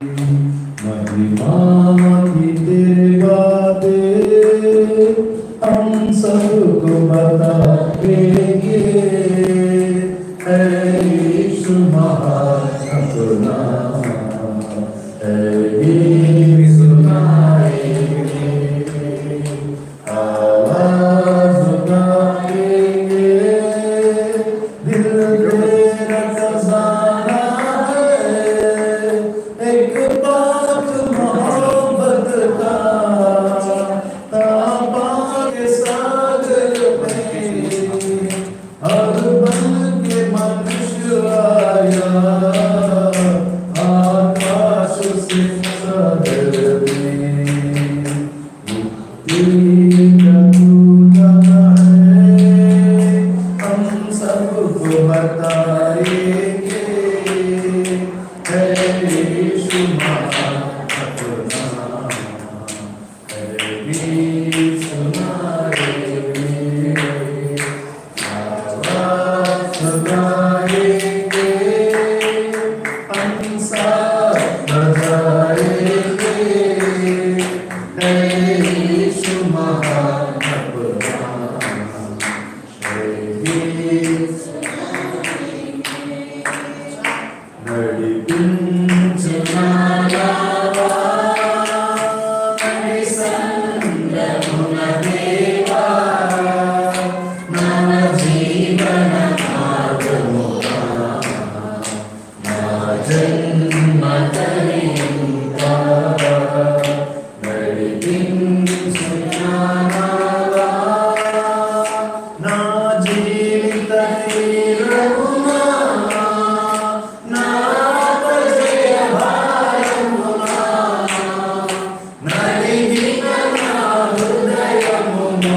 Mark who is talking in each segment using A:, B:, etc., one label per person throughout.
A: महिमा की तेरे गाते हम सबको बताएंगे है यीशु महान अपना है ही सुनाएंगे आवाज उठाएंगे दिल मेरा खजाना है एक बात मोहब्बत का ताबा के सागर में हर बन के मनुष्य आया आकाश से सागर में हम सबको बताएंगे है यीशु महान अपना है भी सुनाएंगे आवाज सुनाएंगे हम सब बजाएंगे है यीशु महान अपना है भी నా జీవిత తీరమునా నా అపజయ భారమునా నలిగిన నా హృదయమును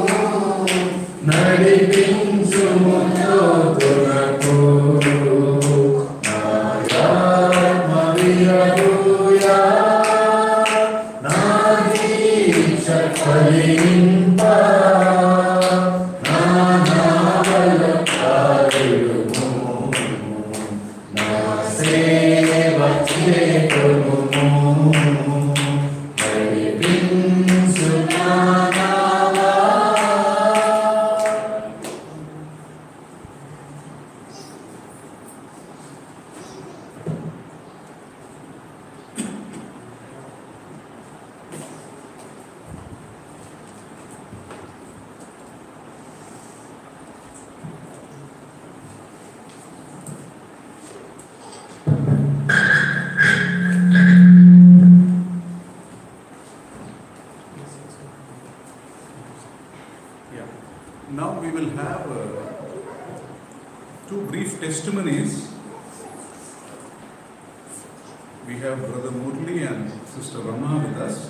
A: నడిపించుము జ్యోతులకు నాయాత్మ విరహూయా నా దీక్ష ఫలింప నా నావల కాయుము నా సేవ చేతుము నడిపించు నా నావా
B: Yeah. Now we will have uh, two brief testimonies. We have Brother Murli and Sister Rama with us.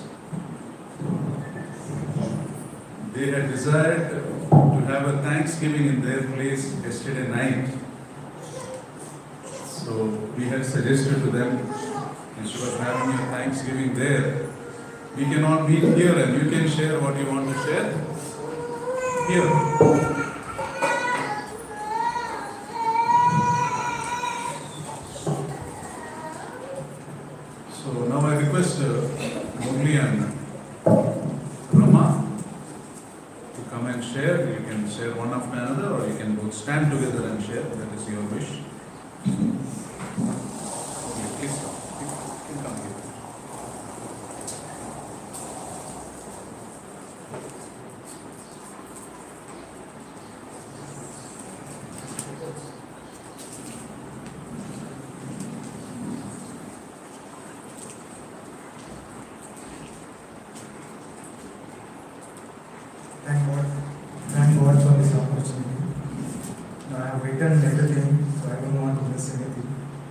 B: They had desired to have a Thanksgiving in their place yesterday night. So we had suggested to them, instead of having a Thanksgiving there, we can all meet here and you can share what you want to share here. So now I request uh, Murli and Rama to come and share. You can share one after another or you can both stand together and share. That is your wish. Okay, please come. You can come here.
C: Thank God. Thank God for this opportunity. Now, I have written everything, so I don't want to miss anything.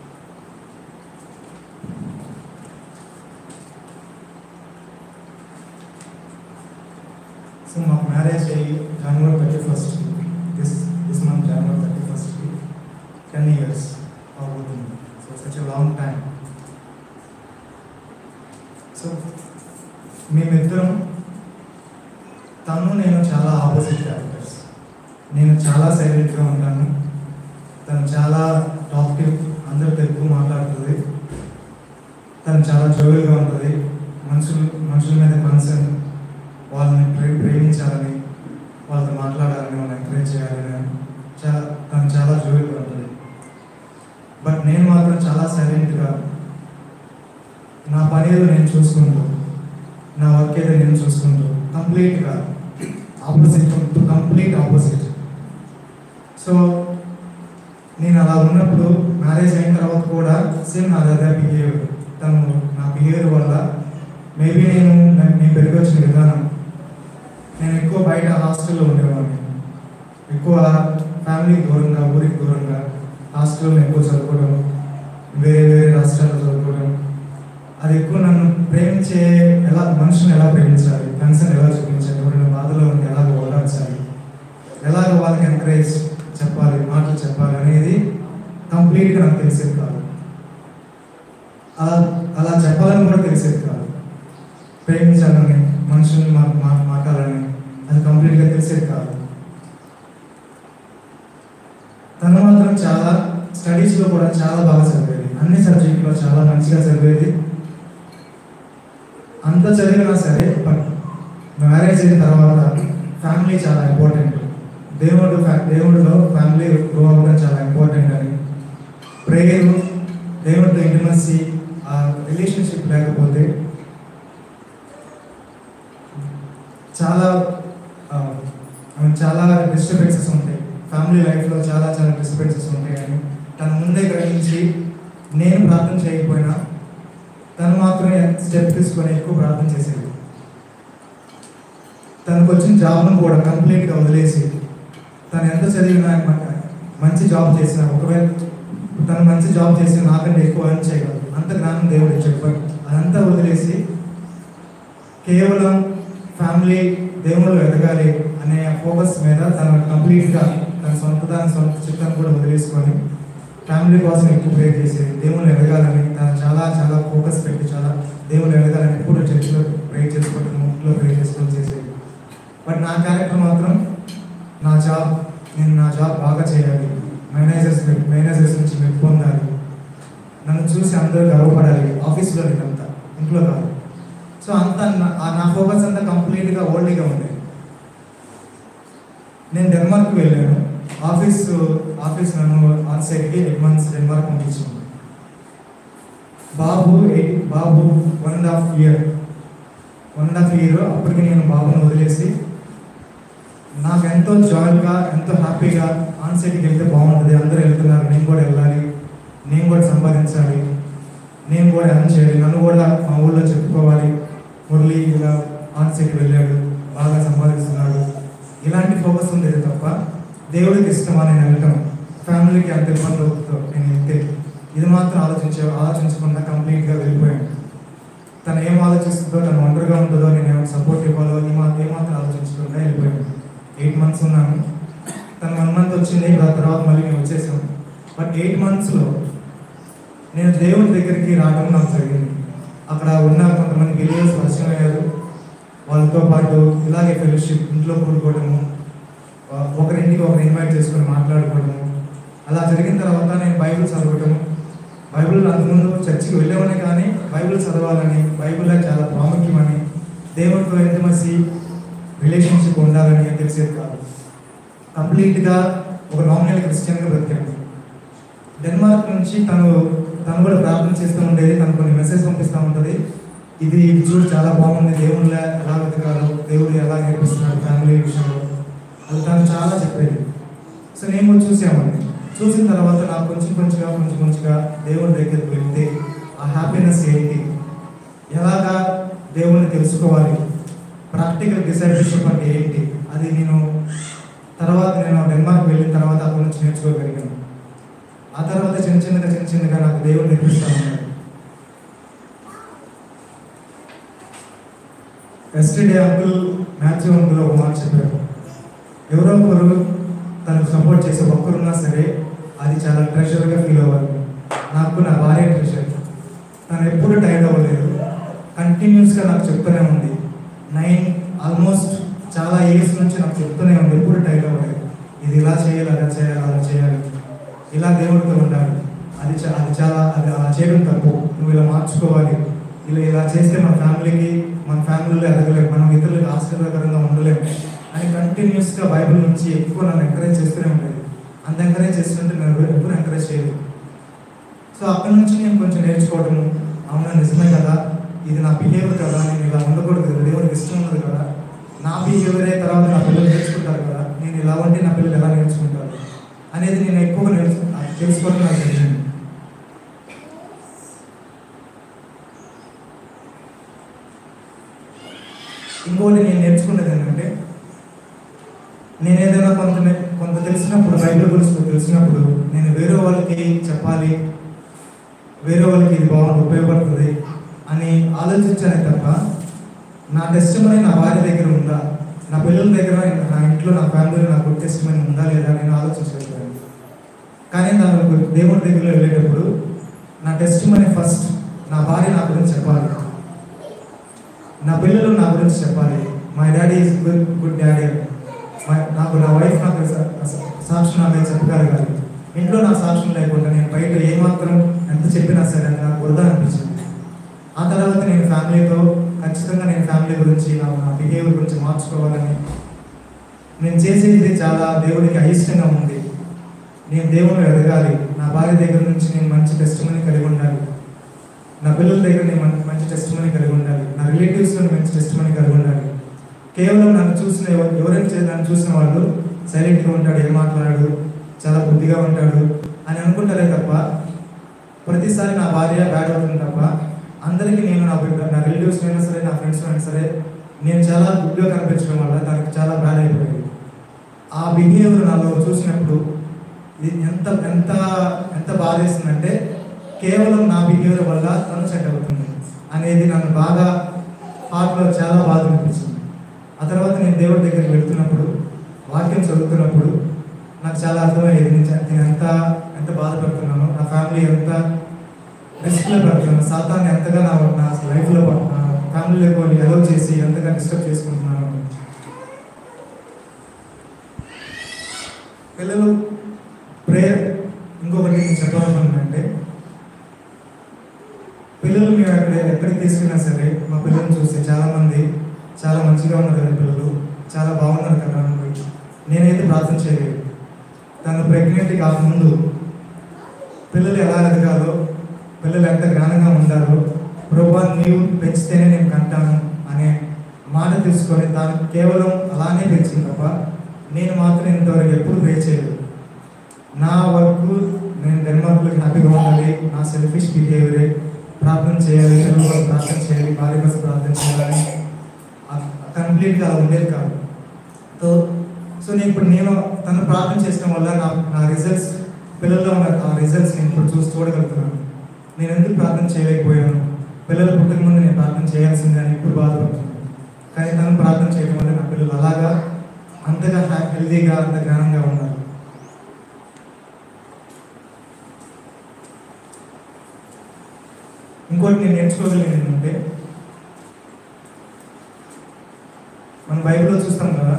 C: So మాకు marriage అయ్యి January thirty first this this month January thirty first ten years అవుతుంది so such long time so మేమిద్దరం తను నేను చాలా opposite characters నేను చాలా సైలెంట్గా ఉంటాను తను చాలా టాక్టివ్ అందరితో ఎక్కువ మాట్లాడుతుంది తను చాలా జోవియల్గా ఉంటుంది మనుషులు మనుషుల మీద కన్సర్న్ వాళ్ళని ప్రే ప్రేమించాలని వాళ్ళతో మాట్లాడాలని వాళ్ళని ఎంకరేజ్ చేయాలని చాలా తను చాలా జోవియల్గా ఉంటుంది బట్ నేను మాత్రం చాలా సైలెంట్గా నా పని ఏదో నేను చూసుకుంటూ నా వర్క్ ఏదో నేను చూసుకుంటూ కంప్లీట్గా ఆపోజిట్ కంప్లీట్ ఆపోజిట్ సో నేను అలా ఉన్నప్పుడు మ్యారేజ్ అయిన తర్వాత కూడా సేమ్ నా దగ్గర బిహేవియర్ తను నా బిహేవియర్ వల్ల మేబీ నేను నేను నేను పెరిగి వచ్చిన విధానం నేను ఎక్కువ బయట హాస్టల్లో ఉండేవాడిని ఎక్కువ ఫ్యామిలీకి దూరంగా ఊరికి దూరంగా హాస్టల్లో ఎక్కువ చదువుకోవడం వేరే వేరే రాష్ట్రాల్లో చదువుకోవడం అది ఎక్కువ నన్ను ప్రేమించే ఎలా మనుషుని ఎలా ప్రేమించాలి కన్సర్న్ ఎలా చూపించాలి ఎవరైనా బాధలో ఉంటే ఎలా ఓదార్చాలి ఎలాగ వాళ్ళకి ఎంకరేజ్ చెప్పాలి మాటలు చెప్పాలి అనేది కంప్లీట్గా నాకు తెలిసేది కాదు అలా అలా చెప్పాలని కూడా తెలిసేది కాదు ప్రేమించాలని మనుషుల్ని మా మా- మాట్లాడాలని అది కంప్లీట్గా తెలిసేది కాదు తను మాత్రం చాలా స్టడీస్లో కూడా చాలా బాగా చదివేది అన్ని సబ్జెక్టులో చాలా మంచిగా చదివేది అంత చదివినా సరే బట్ మ్యారేజ్ అయిన తర్వాత ఫ్యామిలీ చాలా ఇంపార్టెంట్ దేవుడు ఫ్యా- దేవుడిలో ఫ్యామిలీ గ్రో అవ్వడం చాలా ఇంపార్టెంట్ అని ప్రేయర్ దేవుడితో ఇంటిమసీ ఆ రిలేషన్షిప్ లేకపోతే చాలా ఆ, I mean, చాలా డిస్టర్బెన్సెస్ ఉంటాయి ఫ్యామిలీ లైఫ్లో చాలా చాలా డిస్టర్బెన్సెస్ ఉంటాయి అని తను ముందే గ్రహించి నేను ప్రార్థన చేయకపోయినా తను మాత్రమే స్టెప్ తీసుకొని ఎక్కువ ప్రార్థన చేసేది తనకు వచ్చిన జాబ్ను కూడా కంప్లీట్గా వదిలేసి తను ఎంత చదివినా మ- మంచి జాబ్ చేసినా ఒకవేళ తను మంచి జాబ్ చేసి నాకంటే ఎక్కువ ఎర్న్ చేయగలదు అంత జ్ఞానం దేవుడు ఇచ్చాడు బట్ అదంతా వదిలేసి కేవలం ఫ్యామిలీ దేవుళ్ళు ఎదగాలి అనే ఫోకస్ మీద తను కంప్లీట్గా తన సొంత దాని సొంత చిత్తాన్ని కూడా వదిలేసుకొని ఫ్యామిలీ కోసం ఎక్కువ ప్రే చేసేది దేవుళ్ళు ఎదగాలని తను చాలా చాలా ఫోకస్ పెట్టి చాలా దేవుళ్ళు ఎదగాలని ఎప్పుడు చర్చిలో ప్రే చేసుకోవడం ఇంట్లో ప్రే చేసుకొని చేసేది బట్ నా క్యారెక్టర్ మాత్రం నా జాబ్ నేను నా జాబ్ బాగా చేయాలి మేనేజర్స్ మేనేజర్స్ నుంచి మెప్పు పొందాలి నన్ను చూసి అందరూ గర్వపడాలి ఆఫీస్లో నేనంతా ఇంట్లో కాదు సో అంత నా- ఆ నా ఫోకస్ అంతా కంప్లీట్గా ఓల్డ్గా ఉండేది నేను డెన్మార్క్ వెళ్ళాను ఆఫీస్ ఆఫీస్ నన్ను ఆన్ సైడ్కి ఎయిట్ మంత్స్ డెన్మార్క్ పంపించాను బాబు ఎయిట్ బాబు one and half year one and half year అప్పటికి నేను బాబుని వదిలేసి నాకు ఎంతో జాయ్గా ఎంతో హ్యాపీగా ఆన్ సైడ్కి వెళ్తే బాగుంటుంది అందరూ వెళ్తున్నారు నేను కూడా వెళ్ళాలి నేను కూడా సంపాదించాలి నేను కూడా ఎర్న్ చేయాలి నన్ను కూడా మా ఊళ్ళో చెప్పుకోవాలి మురళి ఇలా ఆన్ సైడ్కి వెళ్ళాడు బాగా సంపాదిస్తున్నాడు ఇలాంటి ఫోకస్ ఉండేది తప్ప దేవుడికి ఇష్టమా నేను వెళ్ళటం ఫ్యామిలీకి అంత ఇబ్బంది అవుతుందో నేను వెళ్తే ఇది మాత్రం ఆలోచించే ఆలోచించకుండా కంప్లీట్గా వెళ్ళిపోయాను తను ఏం ఆలోచిస్తుందో తను ఒంటరిగా ఉంటుందో నేను ఏమైనా సపోర్ట్ ఇవ్వాలో ఈ మా ఏమాత్రం ఆలోచించకుండా వెళ్ళిపోయాను ఎయిట్ మంత్స్ ఉన్నాను తను వన్ మంత్ వచ్చింది ఆ తర్వాత మళ్ళీ మేము వచ్చేసాం బట్ ఎయిట్ మంత్స్లో నేను దేవుని దగ్గరికి రావడం నాకు జరిగింది అక్కడ ఉన్న కొంతమంది బిలీవర్స్ పరిచయం అయ్యారు వాళ్ళతో పాటు ఇలాగే ఫెలోషిప్ ఇంట్లో కూడుకోవడము ఆ, ఒకరింటికి ఒకరు ఇన్వైట్ చేసుకొని మాట్లాడుకోవడము అలా జరిగిన తర్వాత నేను బైబిల్ చదవటము బైబిల్ అంతకుముందు చర్చికి వెళ్ళేవాడిని కానీ బైబిల్ చదవాలని బైబిల్లో చాలా ప్రాముఖ్యమని దేవుడితో ఇంటిమసి రిలేషన్షిప్ ఉండాలని తెలిసేది కాదు కంప్లీట్గా ఒక నామినల్ క్రిస్టియన్గా బ్రతికాను డెన్మార్క్ నుంచి తను తను కూడా ప్రార్థన చేస్తూ ఉండేది తను కొన్ని మెసేజ్ పంపిస్తూ ఉంటుంది ఇది ఇది చూడు చాలా బాగుంది దేవుళ్ళ ఎలా వెతకాలో దేవుడు ఎలా నేర్పిస్తున్నాడు ఫ్యామిలీ విషయంలో అది తను చాలా చెప్పేది సో నేను కూడా చూసామండి చూసిన తర్వాత నాకు కొంచెం కొంచెంగా కొంచెం కొంచెంగా దేవుడి దగ్గరికి వెళ్తే ఆ హ్యాపీనెస్ ఏంటి ఎలాగా దేవుడిని తెలుసుకోవాలి ప్రాక్టికల్ డిసైడేషన్ అంటే ఏంటి అది నేను తర్వాత నేను డెన్మార్క్ వెళ్ళిన తర్వాత అక్కడి నుంచి నేర్చుకోగలిగాను ఆ తర్వాత చిన్న చిన్నగా చిన్న చిన్నగా నాకు దేవుడు నేర్పిస్తా ఉన్నాడు ఎస్టర్డే అంకుల్ మ్యాథ్యూ అంకుల్ ఒక మాట చెప్పారు ఎవరో ఒకరు తనకు సపోర్ట్ చేసే ఒక్కరున్నా సరే అది చాలా ట్రెషర్గా ఫీల్ అవ్వాలి నాకు నా భార్య ట్రెషర్ తను ఎప్పుడు టైర్డ్ అవ్వలేదు కంటిన్యూస్గా నాకు చెప్తూనే ఉంది నైన్ ఆల్మోస్ట్ చాలా ఇయర్స్ నుంచి నాకు చెప్తూనే ఉంది ఎప్పుడు టైర్డ్ అవ్వలేదు ఇది ఇలా చేయాలి అలా చేయాలి అలా చేయాలి ఇలా దేవుడితో ఉండాలి అది చా- అది చాలా అది అలా చేయడం తప్పు నువ్వు ఇలా మార్చుకోవాలి ఇలా ఇలా చేస్తే మన ఫ్యామిలీకి మన ఫ్యామిలీలో ఎదగలేము మనం ఇతరులకు ఆశీర్వాదకరంగా ఉండలేము అని కంటిన్యూస్గా బైబిల్ నుంచి ఎక్కువ నన్ను ఎంకరేజ్ చేస్తూనే ఉండేది అంత ఎంకరేజ్ చేస్తుంటే నేను ఎప్పుడు ఎంకరేజ్ చేయలేదు సో అక్కడి నుంచి నేను కొంచెం నేర్చుకోవడము అవునా నిజమే కదా ఇది నా బిహేవియర్ కదా నేను ఇలా ఉండకూడదు కదా దేవుడికి ఇష్టం ఉండదు కదా నా బిహేవియరే తర్వాత నా పిల్లలు నేర్చుకుంటారు కదా నేను ఇలా ఉంటే నా పిల్లలు ఎలా నేర్చుకుంటారు అనేది నేను ఎక్కువగా నేర్చు తెలుసుకోవడం నాకు తెలిసింది ఇంకోటి నేను నేర్చుకున్నది ఏంటంటే నేను ఏదైనా కొంత నే- కొంత తెలిసినప్పుడు బైబిల్ గురించి తెలిసినప్పుడు నేను వేరే వాళ్ళకి చెప్పాలి వేరే వాళ్ళకి ఇది బాగుంది ఉపయోగపడుతుంది అని ఆలోచించానే తప్ప నా టెస్ట్ నా భార్య దగ్గర ఉందా నా పిల్లల దగ్గర నా ఇంట్లో నా ఫ్యామిలీలో నా గుడ్ టెస్ట్ ఉందా లేదా నేను ఆలోచించగలిగాను కానీ నాకు దేవుడి దగ్గర వెళ్ళేటప్పుడు నా టెస్ట్ ఫస్ట్ నా భార్య నా గురించి చెప్పాలి నా పిల్లలు నా గురించి చెప్పాలి my daddy is good good daddy నాకు నా వైఫ్ నాకు సా- సా- సాక్ష్యం నాకు చెప్పగలగాలి ఇంట్లో నా సాక్ష్యం లేకుండా నేను బయట ఏమాత్రం ఎంత చెప్పినా సరే అది నాకు వృధా అనిపించింది ఆ తర్వాత నేను ఫ్యామిలీతో ఖచ్చితంగా నేను ఫ్యామిలీ గురించి నా నా బిహేవియర్ గురించి మార్చుకోవాలని నేను చేసేది చాలా దేవుడికి అయిష్టంగా ఉంది నేను దేవుని ఎదగాలి నా భార్య దగ్గర నుంచి నేను మంచి టెస్ట్ కలిగి ఉండాలి నా పిల్లల దగ్గర నేను మంచి- మంచి టెస్ట్ కలిగి ఉండాలి నా రిలేటివ్స్లో మంచి టెస్ట్ కలిగి ఉండాలి కేవలం నన్ను చూసిన ఎవ- ఎవరైనా చే- నన్ను చూసిన వాళ్ళు సైలెంట్గా ఉంటాడు ఏం మాట్లాడాడు చాలా బుద్ధిగా ఉంటాడు అని అనుకుంటారే తప్ప ప్రతిసారి నా భార్య బ్యాడ్ అవుతుంది తప్ప అందరికీ నేను నా బిడ్డ- నా రిలేటివ్స్ అయినా సరే నా ఫ్రెండ్స్ అయినా సరే నేను చాలా గుడ్గా కనిపించడం వల్ల దానికి చాలా బ్యాడ్ అయిపోయింది ఆ బిహేవియర్ నాలో చూసినప్పుడు ఇది ఎంత ఎంత ఎంత బాధ వేస్తుందంటే కేవలం నా బిహేవియర్ వల్ల తను సెట్ అవుతుంది అనేది నన్ను బాగా హార్ట్లో చాలా బాధ అనిపించింది ఆ తర్వాత నేను దేవుడి దగ్గరికి వెళ్తున్నప్పుడు వాక్యం చదువుతున్నప్పుడు నాకు చాలా అర్థమయ్యేది నేను చ- నేను ఎంత ఎంత బాధపడుతున్నాను నా ఫ్యామిలీ ఎంత రిస్క్లో పెడుతున్నాను సాతాన్ని ఎంతగా నా నా లైఫ్లో నా ఫ్యామిలీలో ఎలవ్ చేసి ఎంతగా డిస్టర్బ్ చేసుకుంటున్నాను పిల్లలు ప్రేయర్ ఇంకొకటి నేను చెప్పాలనుకుంటున్నానంటే పిల్లలు మేము ఎక్కడ ఎక్కడికి తీసుకున్నా సరే మా పిల్లల్ని చూస్తే చాలా మంది చాలా మంచిగా ఉన్నారు కదా పిల్లలు చాలా బాగున్నారు కదా అని నేనైతే ప్రార్థన చేయలేదు తను ప్రెగ్నెంట్ కాకముందు పిల్లలు ఎలా ఎదగాలో పిల్లలు ఎంత జ్ఞానంగా ఉండాలో ప్రభా నీవు పెంచితేనే నేను కంటాను అనే మాట తీసుకొని తాను కేవలం అలానే పెంచింది తప్ప నేను మాత్రం ఇంతవరకు ఎప్పుడు ప్రే చేయలేదు నా వర్క్ నేను డెన్మార్క్లో హ్యాపీగా ఉండాలి నా సెల్ఫిష్ బిహేవియరే ప్రార్థన చేయాలి తెలుగు వాళ్ళు ప్రార్థన చేయాలి భార్య కోసం ప్రార్థన చేయాలని కంప్లీట్గా అలా ఉండేది కాదు సో సో నేను ఇప్పుడు నేను తను ప్రార్థన చేయడం వల్ల నా నా రిజల్ట్స్ పిల్లల్లో ఉన్న ఆ రిజల్ట్స్ నేను ఇప్పుడు చూసి చూడగలుగుతున్నాను నేను ఎందుకు ప్రార్థన చేయలేకపోయాను పిల్లలు పుట్టక ముందు నేను ప్రార్థన చేయాల్సిందే అని ఇప్పుడు బాధపడుతున్నాను కానీ తను ప్రార్థన చేయడం వల్ల నా పిల్లలు అలాగా అంతగా హెల్దీగా అంత జ్ఞానంగా ఉన్నారు ఇంకోటి నేను నేర్చుకోగలిగింది ఏంటంటే మన బైబిల్లో చూస్తాం కదా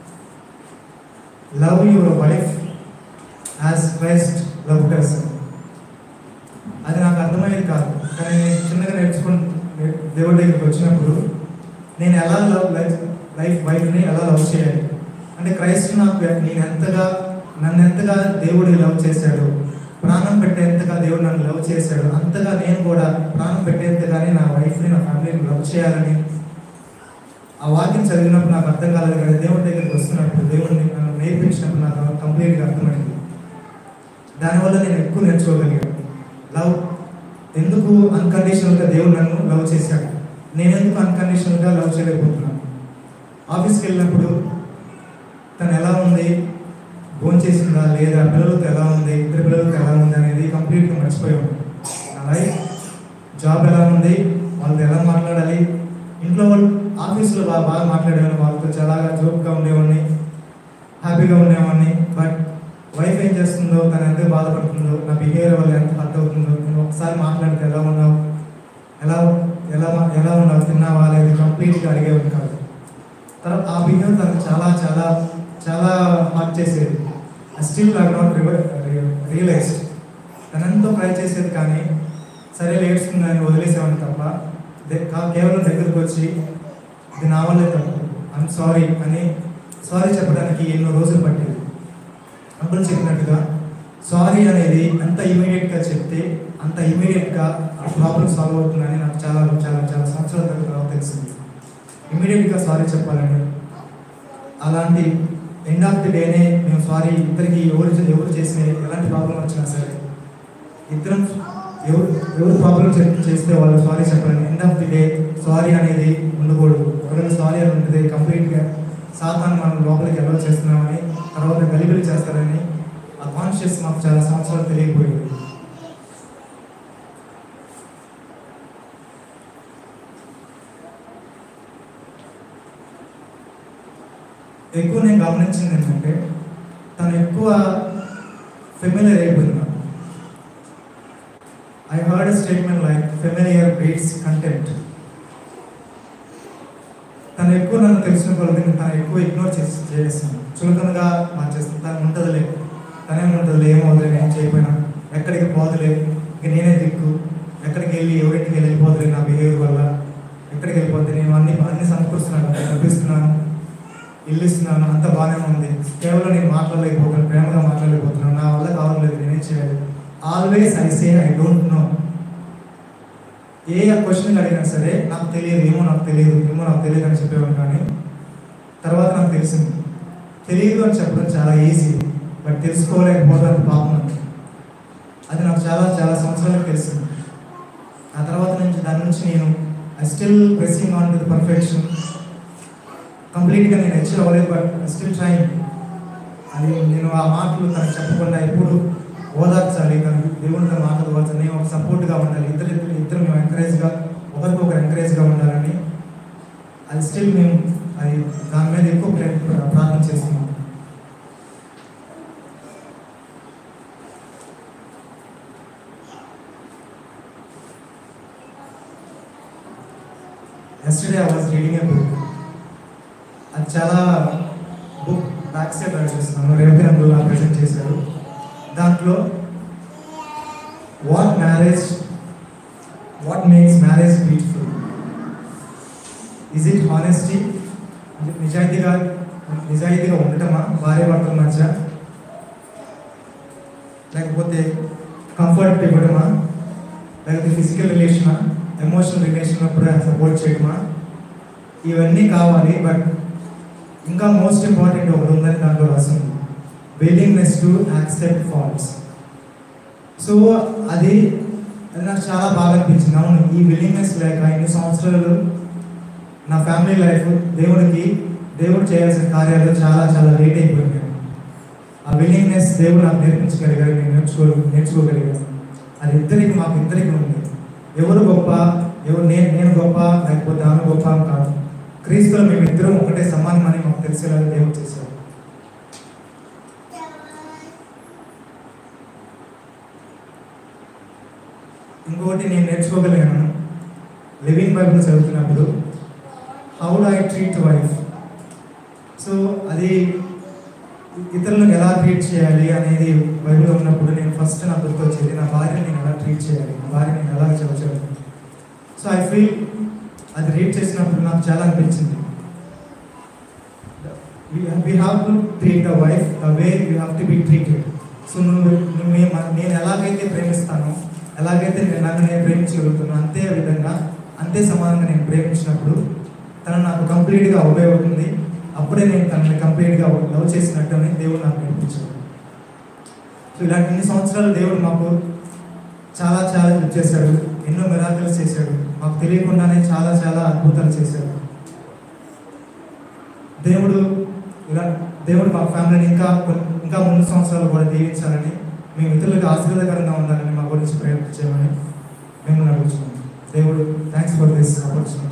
C: love your wife as Christ love does అది నాకు అర్థమయ్యేది కాదు కానీ నేను చిన్నగా నేర్చుకుని దేవుడి దగ్గరికి వచ్చినప్పుడు నేను ఎలా లవ్ లైఫ్ లైఫ్ వైఫ్ని ఎలా లవ్ చేయాలి అంటే క్రైస్ట్ నాకు నేను ఎంతగా నన్ను ఎంతగా దేవుడు లవ్ చేశాడు ప్రాణం పెట్టేంతగా దేవుడు నన్ను లవ్ చేశాడు అంతగా నేను కూడా ప్రాణం పెట్టేంతగానే నా వైఫ్ని నా ఫ్యామిలీని లవ్ చేయాలని ఆ వాక్యం చదివినప్పుడు నాకు అర్థం కాలేదు కానీ దేవుడి దగ్గరికి వస్తున్నప్పుడు దేవుడిని నన్ను నేర్పించినప్పుడు నాకు కంప్లీట్గా అర్థమైంది దానివల్ల నేను ఎక్కువ నేర్చుకోగలిగాను లవ్ ఎందుకు అన్కండిషనల్గా దేవుడు నన్ను లవ్ చేశాడు నేను ఎందుకు అన్కండిషనల్గా లవ్ చేయలేకపోతున్నాను ఆఫీస్కి వెళ్ళినప్పుడు తను ఎలా ఉంది ఫోన్ చేసిందా లేదా పిల్లలతో ఎలా ఉంది ఇద్దరు పిల్లలతో ఎలా ఉంది అనేది కంప్లీట్గా మర్చిపోయాను నా లైఫ్ జాబ్ ఎలా ఉంది వాళ్ళతో ఎలా మాట్లాడాలి ఇంట్లో వాళ్ళు ఆఫీస్లో బాగా బాగా మాట్లాడేవాడిని వాళ్ళతో చాలా జోక్గా ఉండేవాడిని హ్యాపీగా ఉండేవాడిని బట్ వైఫ్ ఏం చేస్తుందో తను ఎంత బాధపడుతుందో నా బిహేవియర్ వల్ల ఎంత హర్ట్ అవుతుందో నేను ఒకసారి మాట్లాడితే ఎలా ఉన్నావు ఎలా ఎలా ఎలా ఉన్నావు తిన్నావా అనేది కంప్లీట్గా అడిగేవాడిని కాదు తర్వాత ఆ బిహేవియర్ తనకు చాలా చాలా చాలా హార్ట్ చేసేది స్టిల్ ఐ నాట్ రియలైజ్ తనెంతో ట్రై చేసేది కానీ సరే ఏడ్చుకుందని వదిలేసేవాడిని తప్ప దే- కా- కేవలం దగ్గరకు వచ్చి ఇది నా వల్లే తప్పు ఐఎమ్ సారీ అని సారీ చెప్పడానికి ఎన్నో రోజులు పట్టేది అంకుల్ చెప్పినట్టుగా సారీ అనేది ఎంత ఇమీడియట్గా చెప్తే అంత ఇమీడియట్గా ఆ ప్రాబ్లం సాల్వ్ అవుతుందని నాకు చాలా చాలా చాలా సంవత్సరాల తర్వాత తెలిసింది ఇమీడియట్గా సారీ చెప్పాలని అలాంటి ఎండ్ ఆఫ్ ది డేనే మేము సారీ ఇద్దరికి ఎవరు ఎవరు చేసిన ఎలాంటి ప్రాబ్లం వచ్చినా సరే ఇద్దరం ఎవరు ఎవరు ప్రాబ్లం చేస్తే వాళ్ళు సారీ చెప్పాలని end of the day sorry అనేది ఉండకూడదు ఒకవేళ సారీ అని ఉంటుంది కంప్లీట్గా సాతాన్ని మనం లోపలికి ఎలా చేస్తున్నామని తర్వాత గలిబిలి చేస్తారని ఆ కాన్షియస్ మాకు చాలా సంవత్సరాలు తెలియకపోయింది ఎక్కువ నేను గమనించింది ఏంటంటే తను ఎక్కువ ఫెమిలియర్ అయిపోయింది నాకు I heard statement like familiar breeds content తను ఎక్కువ నన్ను తెలిసిన కొలది తను ఎక్కువ ఇగ్నోర్ చేసి చేస్తాను చులకనగా మార్చేస్తాను తను ఉంటుందిలే తనే ఉంటుందిలే ఏమవుతుంది నేను చేయకపోయినా ఎక్కడికి పోదులే ఇంక నేనే దిక్కు ఎక్కడికి వెళ్ళి ఎవరింటికి వెళ్ళి వెళ్ళిపోదులే నా బిహేవియర్ వల్ల ఎక్కడికి వెళ్ళిపోతే నేను అన్ని అన్ని సమకూరుస్తున్నాను కనిపిస్తున్నాను ఇల్లు ఇస్తున్నాను అంత బాగానే ఉంది కేవలం నేను మాట్లాడలేకపోతున్నాను ప్రేమగా మాట్లాడలేకపోతున్నాను నా వల్ల కావట్లేదు నేనేం చేయాలి always I say I don't know a question అడిగినా సరే నాకు తెలియదు ఏమో నాకు తెలియదు ఏమో నాకు తెలియదు అని చెప్పేవాడు కానీ తర్వాత నాకు తెలిసింది తెలియదు అని చెప్పడం చాలా ఈజీ బట్ తెలుసుకోలేకపోవడానికి పాపం నాకు. అది నాకు చాలా చాలా సంవత్సరాలకు తెలిసింది ఆ తర్వాత నుంచి దాని నుంచి నేను I still pressing on to the perfection కంప్లీట్గా నేను అచీవ్ అవ్వలేదు బట్ స్టిల్ ట్రైన్ అది నేను ఆ మాటలు తనకు చెప్పకుండా ఎప్పుడు ఓదార్చాలి తనకు దేవునితో మాట్లాడవచ్చు నేను ఒక సపోర్ట్గా ఉండాలి ఇద్దరు ఇద్దరు ఇద్దరు మేము ఎంకరేజ్గా ఒకరికొకరు ఎంకరేజ్గా ఉండాలని అది స్టిల్ మేము అది దాని మీద ఎక్కువ ప్రే- ప్రార్థన చేస్తున్నాం yesterday I was reading a book అది చాలా బుక్ బ్యాక్ సైడ్ రాసేస్తున్నాను రేవతి అందులో నాకు ప్రెజెంట్ చేశారు దాంట్లో what marriage what makes marriage beautiful is it honesty నిజాయితీగా నిజాయితీగా ఉండటమా భార్య భర్తల మధ్య లేకపోతే కంఫర్ట్ ఇవ్వడమా లేకపోతే ఫిజికల్ రిలేషనా ఎమోషనల్ రిలేషన్ అప్పుడు సపోర్ట్ చేయడమా ఇవన్నీ కావాలి బట్ ఇంకా మోస్ట్ ఇంపార్టెంట్ ఒకటి ఉందని దాంట్లో రాసింది willingness to accept faults so అది అది నాకు చాలా బాగా అనిపించింది అవును ఈ విల్లింగ్నెస్ లేక ఇన్ని సంవత్సరాలు నా ఫ్యామిలీ లైఫ్ దేవుడికి దేవుడు చేయాల్సిన కార్యాలు చాలా చాలా లేట్ అయిపోయింది ఆ విల్లింగ్నెస్ దేవుడు నాకు నేర్పించగలిగారు నేను నేర్చుకో నేర్చుకోగలిగాను అది ఇద్దరికి మాకు ఇద్దరికి ఉంది ఎవరు గొప్ప ఎవరు నేను నేను గొప్ప లేకపోతే ఆమె గొప్ప అని కాదు క్రీస్తులో మేము ఇద్దరం ఒకటే సమానమని మాకు తెలిసేలాగా దేవుడు చేశారు ఇంకొకటి నేను నేర్చుకోగలిగాను లివింగ్ బైబిల్ చదువుతున్నప్పుడు how do I treat wife so అది ఇతరులను ఎలా ట్రీట్ చేయాలి అనేది బైబిల్ ఉన్నప్పుడు నేను ఫస్ట్ నాకు గుర్తొచ్చేది నా భార్యని నేను ఎలా ట్రీట్ చేయాలి నా భార్యని నేను ఎలా చదవాలి సో ఐ ఫీల్ అది రీడ్ చేసినప్పుడు నాకు చాలా అనిపించింది we have to treat the wife the way you have to be treated so నువ్వు నువ్వు మే- నేను ఎలాగైతే ప్రేమిస్తానో ఎలాగైతే నేను నన్ను నేను ప్రేమించగలుగుతానో అంతే విధంగా అంతే సమానంగా నేను ప్రేమించినప్పుడు తను నాకు కంప్లీట్గా అవే అవుతుంది అప్పుడే నేను తనని కంప్లీట్గా లవ్ చేసినట్టు అని దేవుడు నాకు నేర్పించాడు సో ఇలాంటి ఇన్ని సంవత్సరాలు దేవుడు మాకు చాలా చాలా హెల్ప్ చేశాడు ఎన్నో మిరాకిల్స్ చేశాడు మాకు తెలియకుండానే చాలా చాలా అద్భుతాలు చేశాడు దేవుడు ఇలా దేవుడు మా ఫ్యామిలీని ఇంకా కొన్- ఇంకా ముందు సంవత్సరాలు కూడా దీవించాలని మేము ఇతరులకు ఆశీర్వాదకరంగా ఉండాలని మా గురించి ప్రయత్నించామని మేము అడుగుతున్నాం దేవుడు థ్యాంక్స్ ఫర్ దిస్ ఆపర్చునిటీ